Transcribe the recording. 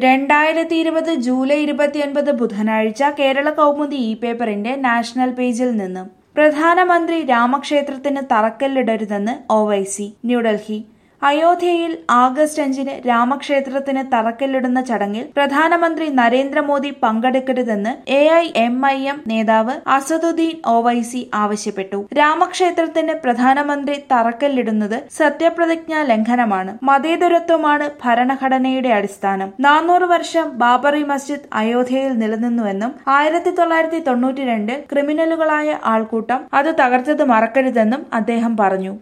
രണ്ടായിരത്തി ഇരുപത് ജൂലൈ ഇരുപത്തിയൊൻപത് ബുധനാഴ്ച കേരള കൗമുദി ഇ പേപ്പറിന്റെ നാഷണൽ പേജിൽ നിന്ന് പ്രധാനമന്ത്രി രാമക്ഷേത്രത്തിന് തറക്കല്ലിടരുതെന്ന് ഒവൈസി ന്യൂഡൽഹി അയോധ്യയിൽ ആഗസ്റ്റ് അഞ്ചിന് രാമക്ഷേത്രത്തിന് തറക്കല്ലിടുന്ന ചടങ്ങിൽ പ്രധാനമന്ത്രി നരേന്ദ്രമോദി പങ്കെടുക്കരുതെന്ന് A I M I M നേതാവ് അസദുദ്ദീൻ ഒവൈസി ആവശ്യപ്പെട്ടു രാമക്ഷേത്രത്തിന് പ്രധാനമന്ത്രി തറക്കല്ലിടുന്നത് സത്യപ്രതിജ്ഞാ ലംഘനമാണ് മതേതരത്വമാണ് ഭരണഘടനയുടെ അടിസ്ഥാനം നാനൂറ് വർഷം ബാബറി മസ്ജിദ് അയോധ്യയിൽ നിലനിന്നുവെന്നും ആയിരത്തി തൊള്ളായിരത്തി തൊണ്ണൂറ്റി രണ്ട് ക്രിമിനലുകളായ ആൾക്കൂട്ടം അത് തകർത്തത് മറക്കരുതെന്നും അദ്ദേഹം പറഞ്ഞു